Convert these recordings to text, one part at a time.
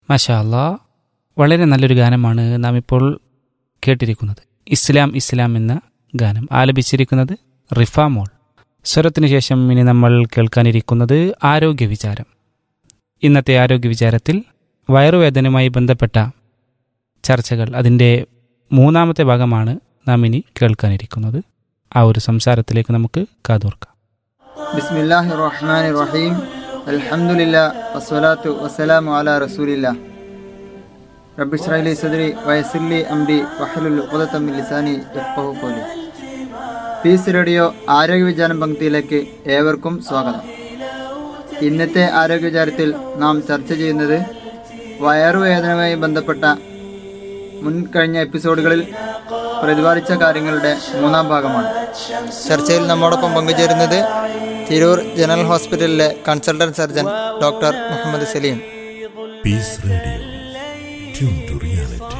മാഷാ അല്ലാ വളരെ നല്ലൊരു ഗാനമാണ് നാം ഇപ്പോൾ കേട്ടിരിക്കുന്നത് ഇസ്ലാം ഇസ്ലാം എന്ന ഗാനം ആലപിച്ചിരിക്കുന്നത് റിഫ മോൾ സ്വരത്തിനു ശേഷം ഇനി നമ്മൾ കേൾക്കാനിരിക്കുന്നത് ആരോഗ്യ വിചാരം ഇന്നത്തെ ആരോഗ്യ വിചാരത്തിൽ വയറുവേദനയുമായി ബന്ധപ്പെട്ട ചർച്ചകൾ അതിൻ്റെ മൂന്നാമത്തെ ഭാഗമാണ് നാം ഇനി കേൾക്കാനിരിക്കുന്നത് ആ ഒരു സംസാരത്തിലേക്ക് നമുക്ക് കാതോർക്കാം ബിസ്മില്ലാഹി റഹ്മാൻ റഹീം അൽഹംദുലില്ല വസ്സലാത്തു വസ്സലാമു അലാ റസൂലില്ല റബ്ബിഷ്റലി സദ്രി വയസില്ലി അംരി വഹലുൽ ഉഖദത്തം ലിസാനി യഫ്ഖഹു ഖൗലി പീസ് റേഡിയോ ആരോഗ്യ വിചാരം പങ്ക്തിയിലേക്ക് ഏവർക്കും സ്വാഗതം ഇന്നത്തെ ആരോഗ്യ വിചാരത്തിൽ നാം ചർച്ച ചെയ്യുന്നത് വയറുവേദനയുമായി ബന്ധപ്പെട്ട മുൻ കഴിഞ്ഞ എപ്പിസോഡുകളിൽ പ്രതിപാദിച്ച കാര്യങ്ങളുടെ മൂന്നാം ഭാഗമാണ് ചർച്ചയിൽ നമ്മോടൊപ്പം പങ്കുചേരുന്നത് തിരൂർ ജനറൽ ഹോസ്പിറ്റലിലെ consultant surgeon doctor Muhammad Saleem Peace Radio. Tune to reality.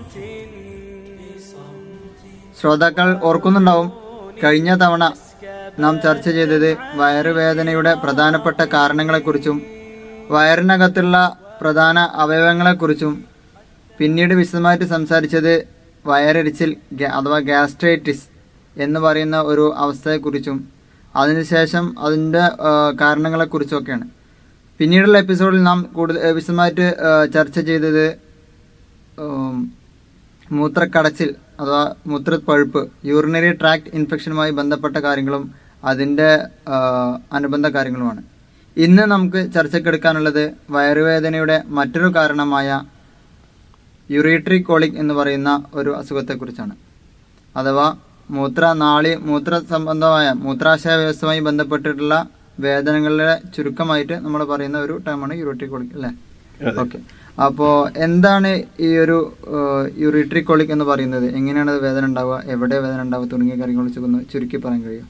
ശ്രോതാക്കൾ ഓർക്കുന്നുണ്ടാവും കഴിഞ്ഞ തവണ നാം ചർച്ച ചെയ്തത് വയറുവേദനയുടെ പ്രധാനപ്പെട്ട കാരണങ്ങളെക്കുറിച്ചും വയറിനകത്തുള്ള പ്രധാന അവയവങ്ങളെക്കുറിച്ചും പിന്നീട് വിശദമായിട്ട് സംസാരിച്ചത് വയറെരിച്ചിൽ ഗ- അഥവാ ഗ്യാസ്ട്രൈറ്റിസ് എന്ന് പറയുന്ന ഒരു അവസ്ഥയെക്കുറിച്ചും അതിനുശേഷം അതിൻ്റെ ആ, കാരണങ്ങളെക്കുറിച്ചൊക്കെയാണ് പിന്നീടുള്ള എപ്പിസോഡിൽ നാം കൂടുതൽ ഏ, വിശദമായിട്ട് ആ, ചർച്ച ചെയ്തത് ഉം, മൂത്രക്കടച്ചിൽ അഥവാ മൂത്രപ്പഴുപ്പ് യൂറിനറി ട്രാക്ട് ഇൻഫെക്ഷനുമായി ബന്ധപ്പെട്ട കാര്യങ്ങളും അതിൻ്റെ ആ, അനുബന്ധ കാര്യങ്ങളുമാണ് ഇന്ന് നമുക്ക് ചർച്ചക്കെടുക്കാനുള്ളത് വയറുവേദനയുടെ മറ്റൊരു കാരണമായ യുറീട്രി കോളിക് എന്ന് പറയുന്ന ഒരു അസുഖത്തെക്കുറിച്ചാണ് അഥവാ മൂത്രനാളി മൂത്ര സംബന്ധമായ മൂത്രാശയ വ്യവസ്ഥയുമായി ബന്ധപ്പെട്ടിട്ടുള്ള വേദനകളുടെ ചുരുക്കമായിട്ട് നമ്മൾ പറയുന്ന ഒരു ടേമാണ് യുറീട്രി കോളിക് അല്ലേ ഓക്കെ അപ്പോൾ എന്താണ് ഈ ഒരു യുറീട്രി കോളിക് എന്ന് പറയുന്നത് എങ്ങനെയാണ് അത് വേദന ഉണ്ടാവുക എവിടെ വേദന ഉണ്ടാവുക തുടങ്ങിയ കാര്യങ്ങൾ ചുരുക്കി- ചുരുക്കി പറയാൻ കഴിയും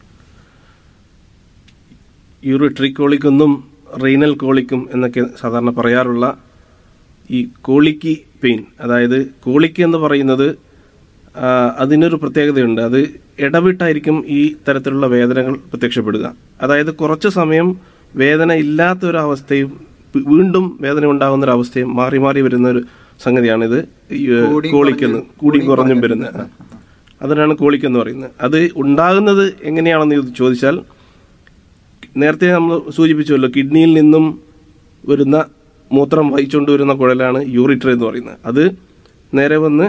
യൂറിട്രി കോളിക്കെന്നും റീനൽ കോളിക്കും എന്നൊക്കെ സാധാരണ പറയാറുള്ള ഈ കോളിക്ക് പെയിൻ അതായത് കോളിക്ക് എന്ന് പറയുന്നത് ആ, അതിനൊരു പ്രത്യേകതയുണ്ട് അത് ഇടവിട്ടായിരിക്കും ഈ തരത്തിലുള്ള വേദനകൾ പ്രത്യക്ഷപ്പെടുക അതായത് കുറച്ച് സമയം വേദന ഇല്ലാത്ത ഒരു അവസ്ഥയും പി- വീണ്ടും വേദന ഉണ്ടാകുന്ന ഒരു അവസ്ഥയും മാറി മാറി വരുന്ന ഒരു സംഗതിയാണിത് ഈ, കോളിക്കെന്ന് കൂടി കുറഞ്ഞും വരുന്നത് അതിനാണ് കോളിക്കെന്ന് പറയുന്നത് അത് ഉണ്ടാകുന്നത് എങ്ങനെയാണെന്ന് ഇത് ചോദിച്ചാൽ നേരത്തെ നമ്മൾ സൂചിപ്പിച്ചുവല്ലോ കിഡ്നിയിൽ നിന്നും വരുന്ന മൂത്രം വഹിച്ചുകൊണ്ട് വരുന്ന കുഴലാണ് യൂറിറ്റർ എന്ന് പറയുന്നത് അത് നേരെ വന്ന്